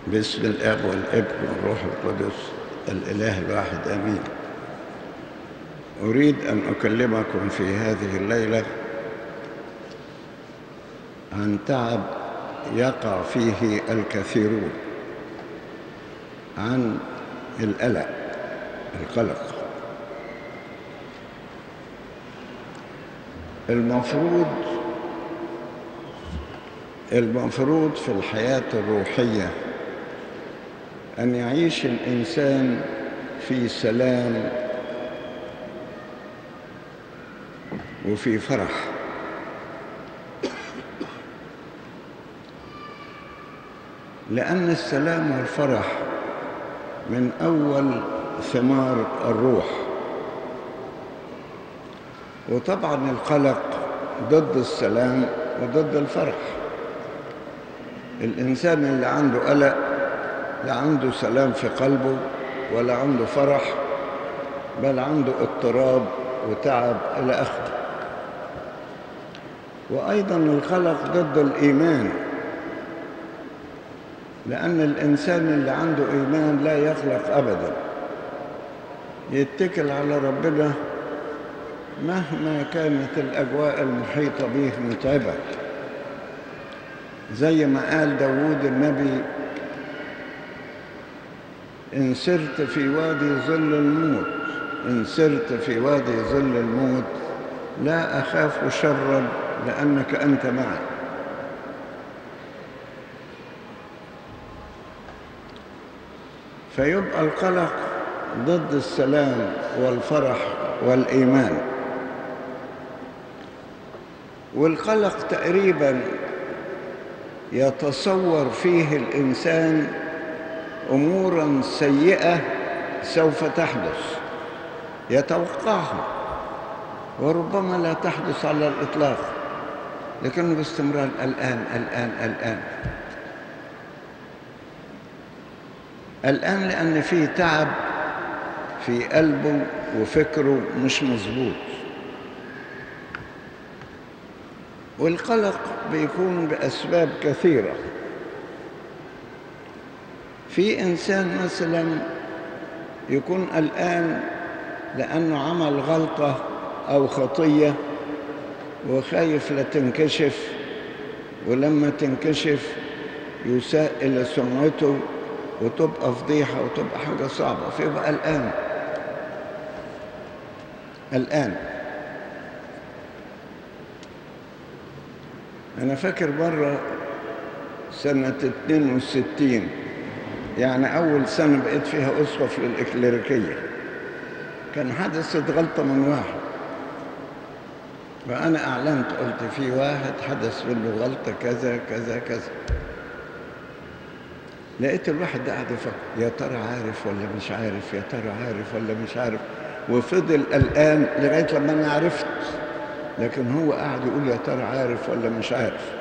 باسم الاب والابن والروح القدس الاله الواحد امين اريد ان اكلمكم في هذه الليله عن تعب يقع فيه الكثيرون عن القلق القلق المفروض المفروض في الحياة الروحية أن يعيش الإنسان في سلام وفي فرح لأن السلام والفرح من أول ثمار الروح وطبعا القلق ضد السلام وضد الفرح الإنسان اللي عنده قلق لا عنده سلام في قلبه ولا عنده فرح بل عنده اضطراب وتعب إلى آخره وأيضا القلق ضد الإيمان لأن الإنسان اللي عنده إيمان لا يقلق أبدا يتكل على ربنا مهما كانت الأجواء المحيطة به متعبة زي ما قال داود النبي إن سرت في وادي ظل الموت إن سرت في وادي ظل الموت لا أخاف شرا لأنك أنت معي فيبقى القلق ضد السلام والفرح والإيمان والقلق تقريبا يتصور فيه الإنسان أمورا سيئة سوف تحدث يتوقعها وربما لا تحدث على الإطلاق لكنه باستمرار الآن الآن الآن الآن لأن فيه تعب في قلبه وفكره مش مظبوط والقلق بيكون بأسباب كثيرة في إنسان مثلا يكون قلقان لأنه عمل غلطة أو خطية وخايف لا تنكشف ولما تنكشف يساء إلى سمعته وتبقى فضيحة وتبقى حاجة صعبة فيبقى قلقان قلقان أنا فاكر مرة سنة 62 يعني أول سنة بقيت فيها أسقف للإكليريكية كان حدثت غلطة من واحد فأنا أعلنت قلت في واحد حدث منه غلطة كذا كذا كذا لقيت الواحد ده قاعد يفكر يا ترى عارف ولا مش عارف يا ترى عارف ولا مش عارف وفضل قلقان لغاية لما أنا عرفت لكن هو قاعد يقول يا ترى عارف ولا مش عارف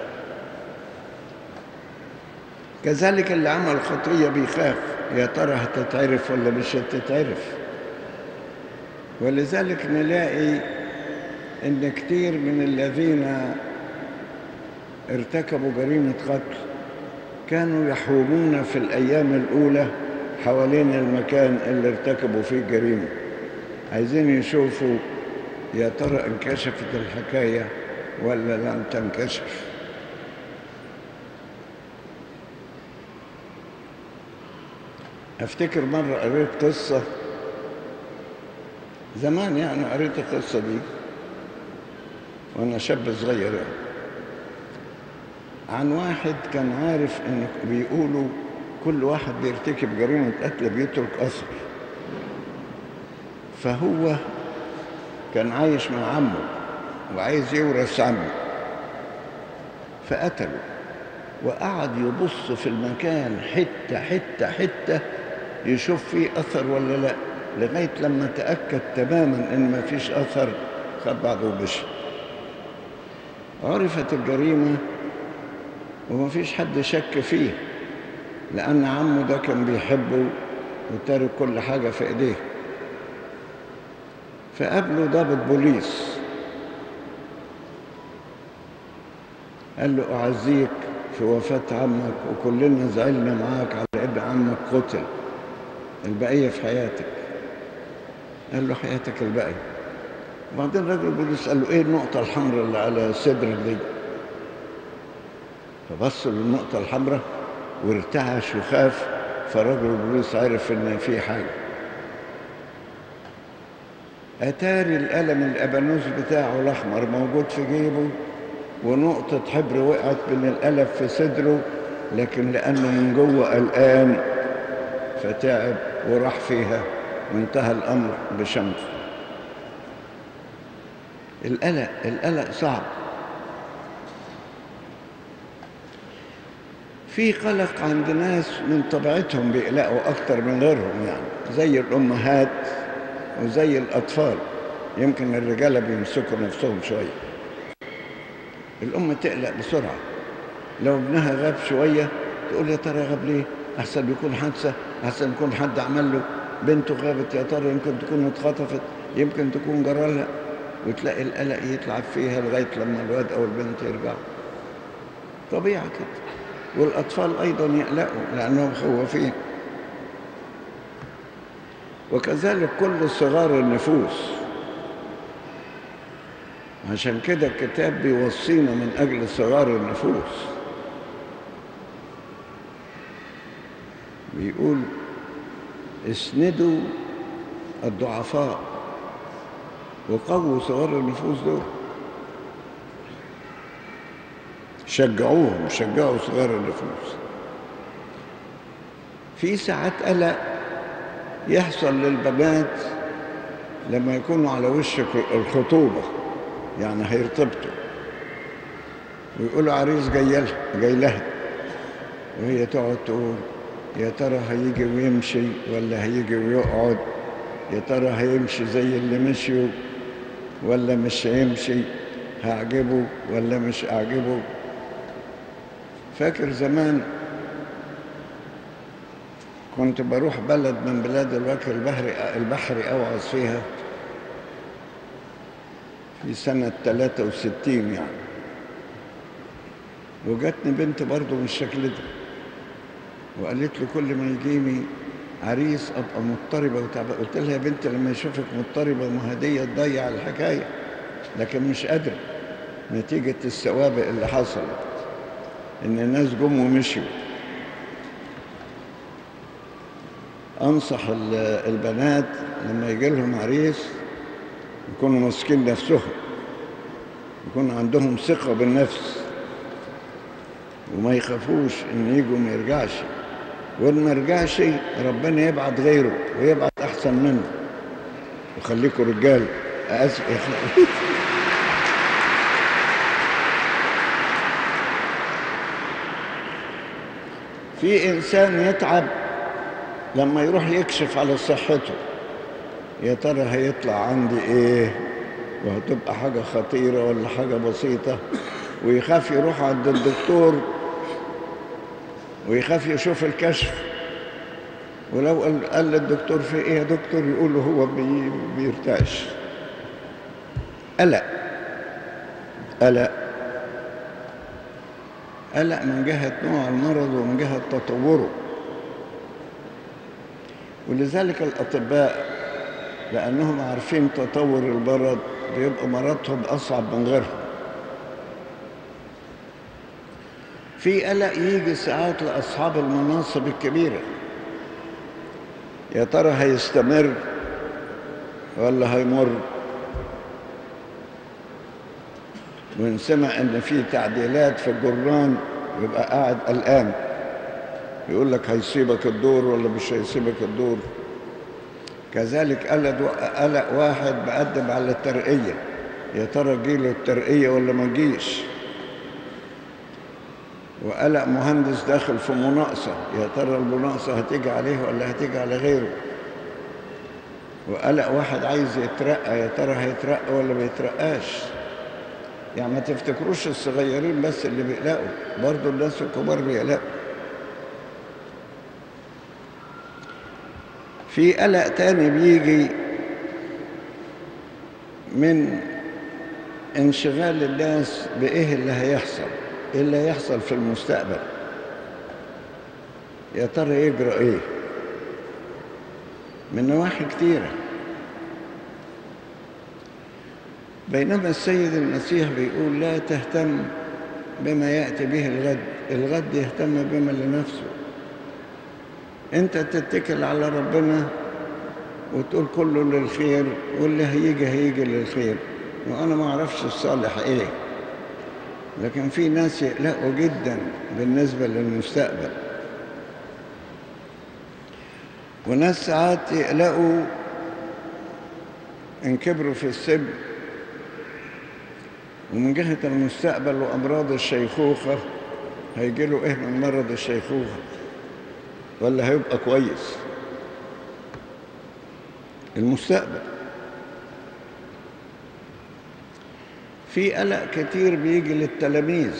كذلك اللي عمل خطية بيخاف يا ترى هتتعرف ولا مش هتتعرف ولذلك نلاقي ان كتير من الذين ارتكبوا جريمة قتل كانوا يحومون في الأيام الأولى حوالين المكان اللي ارتكبوا فيه الجريمة عايزين يشوفوا يا ترى انكشفت الحكاية ولا لم تنكشف افتكر مرة قريت قصة زمان يعني قريت القصة دي وانا شاب صغير يعني عن واحد كان عارف ان بيقولوا كل واحد بيرتكب جريمة قتل بيترك أثر فهو كان عايش مع عمه وعايز يورث عمه فقتله وقعد يبص في المكان حتة حتة حتة يشوف فيه أثر ولا لا لغاية لما تأكد تماما إن ما فيش أثر خد بعضه ومشي عرفت الجريمة وما فيش حد شك فيه لأن عمه ده كان بيحبه وتارك كل حاجة في إيديه فقابله ضابط بوليس قال له أعزيك في وفاة عمك وكلنا زعلنا معاك على ابن عمك قتل البقية في حياتك قال له حياتك الباقية بعدين الراجل البوليس قال له ايه النقطة الحمراء اللي على صدرك دي فبص للنقطة الحمراء وارتعش وخاف فالراجل البوليس عرف ان في حاجة اتاري القلم الابانوس بتاعه الاحمر موجود في جيبه ونقطة حبر وقعت من القلم في صدره لكن لأنه من جوه قلقان فتعب وراح فيها وانتهى الأمر بشمس القلق القلق صعب في قلق عند ناس من طبيعتهم بيقلقوا أكتر من غيرهم يعني زي الأمهات وزي الأطفال يمكن الرجالة بيمسكوا نفسهم شوية الأم تقلق بسرعة لو ابنها غاب شوية تقول يا ترى غاب ليه أحسن يكون حادثة أحسن يكون حد عمل له بنته غابت يا ترى يمكن تكون اتخطفت يمكن تكون جرالها وتلاقي القلق يطلع فيها لغاية لما الواد أو البنت يرجعوا طبيعة كده والأطفال أيضا يقلقوا لأنهم خوافين وكذلك كل صغار النفوس عشان كده الكتاب بيوصينا من أجل صغار النفوس بيقول اسندوا الضعفاء وقووا صغار النفوس دول شجعوهم شجعوا صغار النفوس في ساعات قلق يحصل للبنات لما يكونوا على وش الخطوبة يعني هيرتبطوا ويقولوا عريس جاي لها جاي لها وهي تقعد تقول يا ترى هيجي ويمشي ولا هيجي ويقعد يا ترى هيمشي زي اللي مشيوا ولا مش هيمشي هعجبه ولا مش أعجبه فاكر زمان كنت بروح بلد من بلاد الوكر البحري البحري أوعظ فيها في سنة 63 يعني وجاتني بنت برضه من الشكل ده وقالت لي كل ما يجيني عريس ابقى مضطربه وتعبانه قلت لها يا بنت لما يشوفك مضطربه ما هديه تضيع الحكايه لكن مش قادره نتيجه السوابق اللي حصلت ان الناس جم ومشيوا انصح البنات لما يجي لهم عريس يكونوا ماسكين نفسهم يكون عندهم ثقه بالنفس وما يخافوش ان يجوا ما يرجعش وإن ما رجعش ربنا يبعت غيره ويبعت أحسن منه وخليكم رجال أسف في إنسان يتعب لما يروح يكشف على صحته يا ترى هيطلع عندي إيه وهتبقى حاجة خطيرة ولا حاجة بسيطة ويخاف يروح عند الدكتور ويخاف يشوف الكشف ولو قال, قال للدكتور في ايه يا دكتور يقول له هو بي بيرتعش قلق قلق قلق من جهة نوع المرض ومن جهة تطوره ولذلك الأطباء لأنهم عارفين تطور المرض بيبقى مرضهم أصعب من غيرهم في قلق يجي ساعات لأصحاب المناصب الكبيرة يا ترى هيستمر ولا هيمر وإن سمع إن في تعديلات في الجرنان يبقى قاعد قلقان يقول لك هيسيبك الدور ولا مش هيسيبك الدور كذلك قلق قلق واحد بقدم على الترقية يا ترى جيله الترقية ولا ما جيش وقلق مهندس داخل في مناقصة يا ترى المناقصة هتيجي عليه ولا هتيجي على غيره وقلق واحد عايز يترقى يا ترى هيترقى ولا ما يترقاش يعني ما تفتكروش الصغيرين بس اللي بيقلقوا برضو الناس الكبار بيقلقوا في قلق تاني بيجي من انشغال الناس بإيه اللي هيحصل إيه اللي هيحصل في المستقبل يا ترى يجرى ايه من نواحي كتيرة بينما السيد المسيح بيقول لا تهتم بما يأتي به الغد الغد يهتم بما لنفسه انت تتكل على ربنا وتقول كله للخير واللي هيجي هيجي للخير وانا ما اعرفش الصالح ايه لكن في ناس يقلقوا جدا بالنسبة للمستقبل وناس ساعات يقلقوا ان كبروا في السن ومن جهة المستقبل وأمراض الشيخوخة هيجي له إيه من مرض الشيخوخة ولا هيبقى كويس المستقبل في قلق كتير بيجي للتلاميذ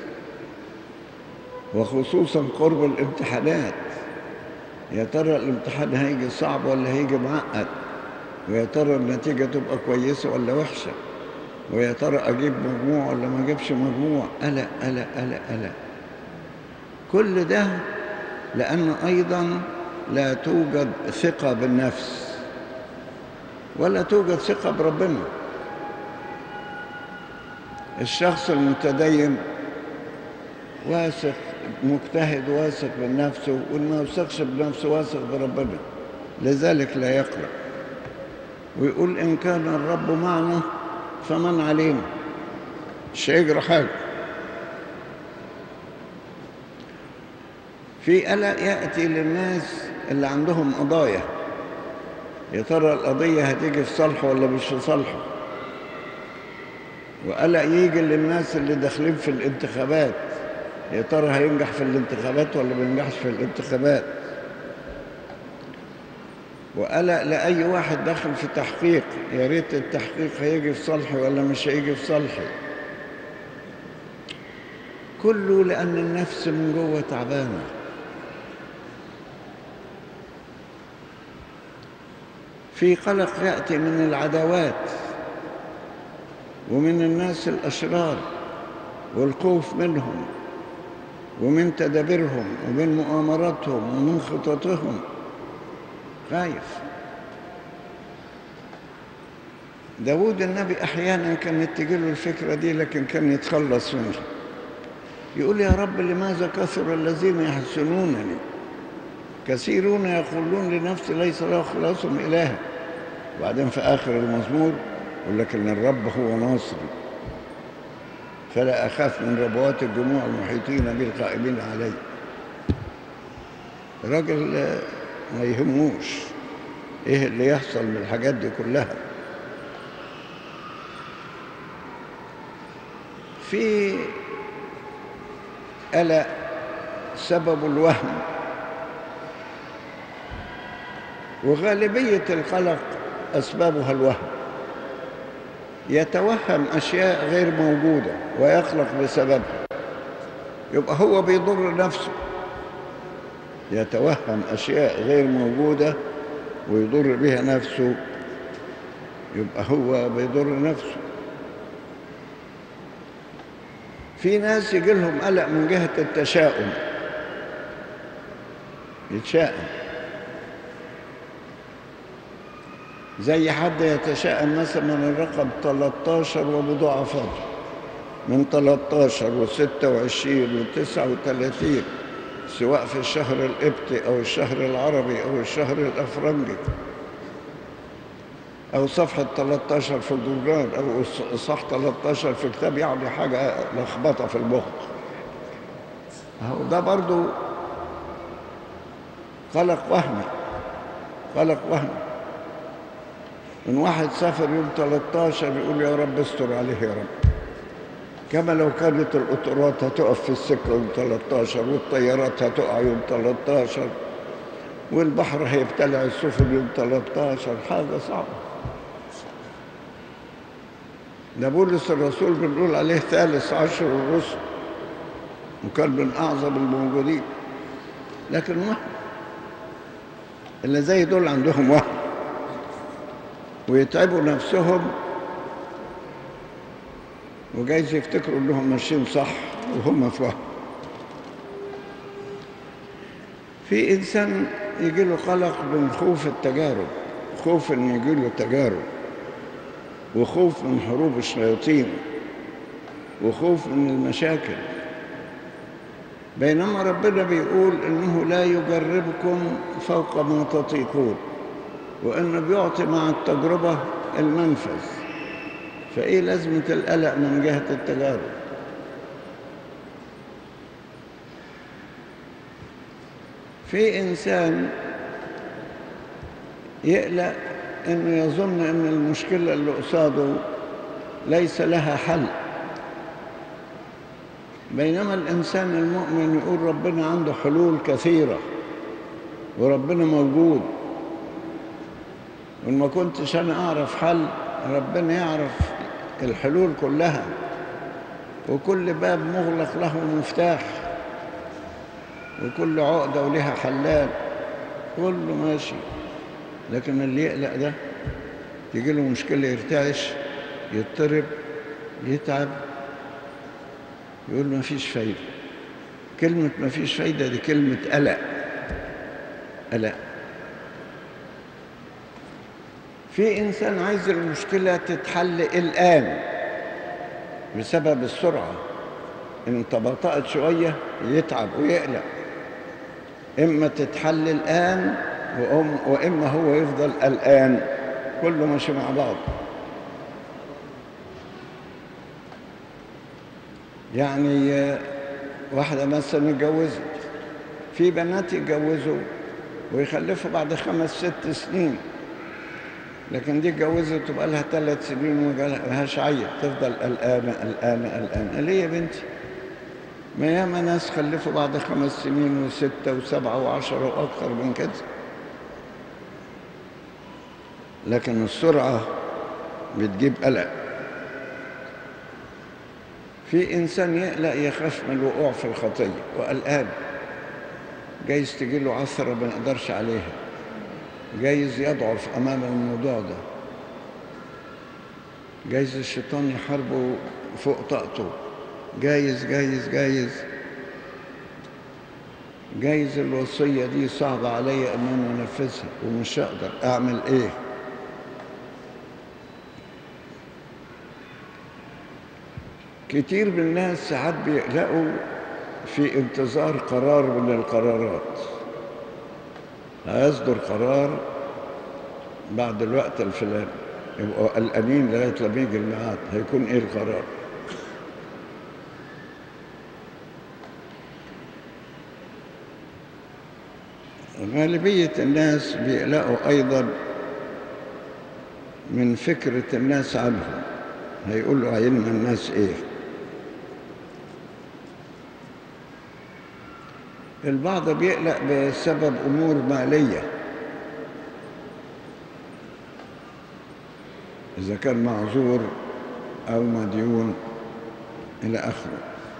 وخصوصا قرب الامتحانات يا ترى الامتحان هيجي صعب ولا هيجي معقد ويا ترى النتيجة تبقى كويسة ولا وحشة ويا ترى أجيب مجموع ولا ما أجيبش مجموع قلق قلق قلق قلق كل ده لأنه أيضا لا توجد ثقة بالنفس ولا توجد ثقة بربنا الشخص المتدين واثق مجتهد واثق من نفسه وما يوثقش بنفسه واثق بربنا لذلك لا يقرأ ويقول إن كان الرب معنا فمن علينا مش هيجرى حاجة في قلق يأتي للناس اللي عندهم قضايا يا ترى القضية هتيجي في صالحه ولا مش في صالحه وقلق يجي للناس اللي داخلين في الانتخابات يا ترى هينجح في الانتخابات ولا ما ينجحش في الانتخابات وقلق لأي واحد داخل في تحقيق يا ريت التحقيق هيجي في صالحي ولا مش هيجي في صالحي كله لأن النفس من جوه تعبانة في قلق يأتي من العداوات ومن الناس الأشرار والخوف منهم ومن تدابيرهم ومن مؤامراتهم ومن خططهم خايف داود النبي أحيانا كانت تجيله الفكرة دي لكن كان يتخلص منها يقول يا رب لماذا كثر الذين يحسنونني كثيرون يقولون لنفسي ليس له خلاص إلها وبعدين في آخر المزمور يقول لك إن الرب هو ناصري فلا أخاف من ربوات الجموع المحيطين بي القائمين علي راجل ما يهموش ايه اللي يحصل من الحاجات دي كلها في قلق سبب الوهم وغالبية القلق أسبابها الوهم يتوهم أشياء غير موجودة ويقلق بسببها يبقى هو بيضر نفسه يتوهم أشياء غير موجودة ويضر بها نفسه يبقى هو بيضر نفسه في ناس يجي لهم قلق من جهة التشاؤم يتشائم زي حد يتشائم مثلا من الرقم 13 ومضاعفاته من 13 و26 و39 سواء في الشهر القبطي أو الشهر العربي أو الشهر الأفرنجي أو صفحة 13 في الجورنال أو صح 13 في كتاب يعني حاجة لخبطة في المخ أهو ده برضو قلق وهمي قلق وهمي من واحد سافر يوم 13 يقول يا رب استر عليه يا رب كما لو كانت القطارات هتقف في السكة يوم 13 والطيارات هتقع يوم 13 والبحر هيبتلع السفن يوم 13 حاجة صعبة ده بولس الرسول بنقول عليه ثالث عشر الرسل وكان من أعظم الموجودين لكن وهم اللي زي دول عندهم وهم ويتعبوا نفسهم وجايز يفتكروا انهم ماشيين صح وهم في وهم في إنسان يجي له قلق من خوف التجارب خوف إن يجي له تجارب وخوف من حروب الشياطين وخوف من المشاكل بينما ربنا بيقول إنه لا يجربكم فوق ما تطيقون وإنه بيعطي مع التجربة المنفذ فإيه لازمة القلق من جهة التجارب في إنسان يقلق إنه يظن إن المشكلة اللي قصاده ليس لها حل بينما الإنسان المؤمن يقول ربنا عنده حلول كثيرة وربنا موجود وإن ما كنتش أنا أعرف حل ربنا يعرف الحلول كلها وكل باب مغلق له مفتاح وكل عقدة ولها حلال كله ماشي لكن اللي يقلق ده تيجي له مشكلة يرتعش يضطرب يتعب يقول ما فيش فايدة كلمة ما فيش فايدة دي كلمة قلق قلق في إنسان عايز المشكلة تتحل الآن بسبب السرعة إن تبطأت شوية يتعب ويقلق إما تتحل الآن وإما هو يفضل قلقان كله ماشي مع بعض يعني واحدة مثلا اتجوزت في بنات يتجوزوا ويخلفوا بعد خمس ست سنين لكن دي اتجوزت وبقى لها ثلاث سنين وما لهاش عيل تفضل قلقانة قلقانة قلقانة ليه يا بنتي؟ ما ياما ناس خلفوا بعد خمس سنين وستة وسبعة وعشرة وأكثر من كده لكن السرعة بتجيب قلق في إنسان يقلق يخاف من الوقوع في الخطية وقلقان جايز تجي له عثرة ما يقدرش عليها جايز يضعف أمام الموضوع ده جايز الشيطان يحاربه فوق طاقته جايز جايز جايز جايز الوصية دي صعبة عليا أن أنا أنفذها ومش هقدر أعمل إيه كتير من الناس ساعات بيقلقوا في انتظار قرار من القرارات هيصدر قرار بعد الوقت الفلاني يبقوا قلقانين لغايه لما يجي الميعاد هيكون ايه القرار غالبية الناس بيقلقوا أيضا من فكرة الناس عنهم هيقولوا علم الناس إيه البعض بيقلق بسبب أمور مالية إذا كان معذور أو مديون إلى آخره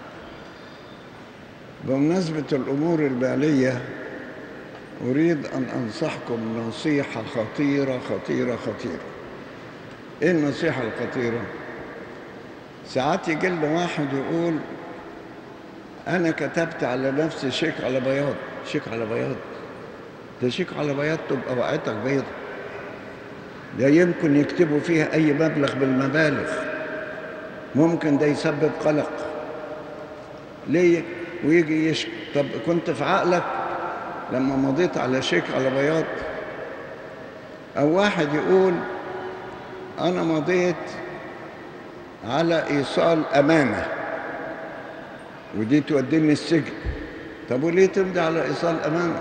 بمناسبة الأمور المالية أريد أن أنصحكم نصيحة خطيرة خطيرة خطيرة إيه النصيحة الخطيرة؟ ساعات يجي لنا واحد يقول أنا كتبت على نفسي شيك على بياض شيك على بياض ده شيك على بياض تبقى وقعتك بيضة ده يمكن يكتبوا فيها أي مبلغ بالمبالغ ممكن ده يسبب قلق ليه ويجي يشك طب كنت في عقلك لما مضيت على شيك على بياض أو واحد يقول أنا مضيت على إيصال أمانة ودي توديني السجن طب وليه تمضي على إيصال أمانة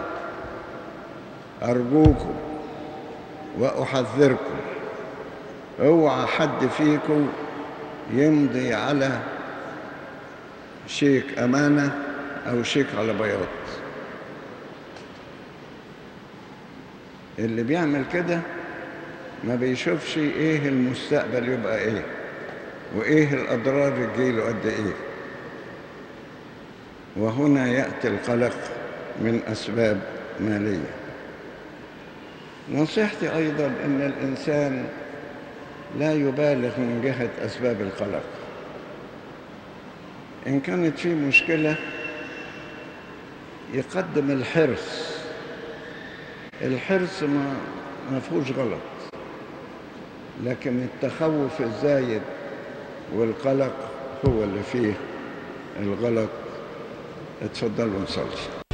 أرجوكم وأحذركم اوعى حد فيكم يمضي على شيك أمانة أو شيك على بياض اللي بيعمل كده ما بيشوفش ايه المستقبل يبقى ايه وايه الاضرار اللي تجيله قد ايه وهنا ياتي القلق من اسباب ماليه نصيحتي ايضا ان الانسان لا يبالغ من جهه اسباب القلق ان كانت في مشكله يقدم الحرص الحرص ما ما فيهوش غلط لكن التخوف الزايد والقلق هو اللي فيه الغلط اتفضلوا نصلي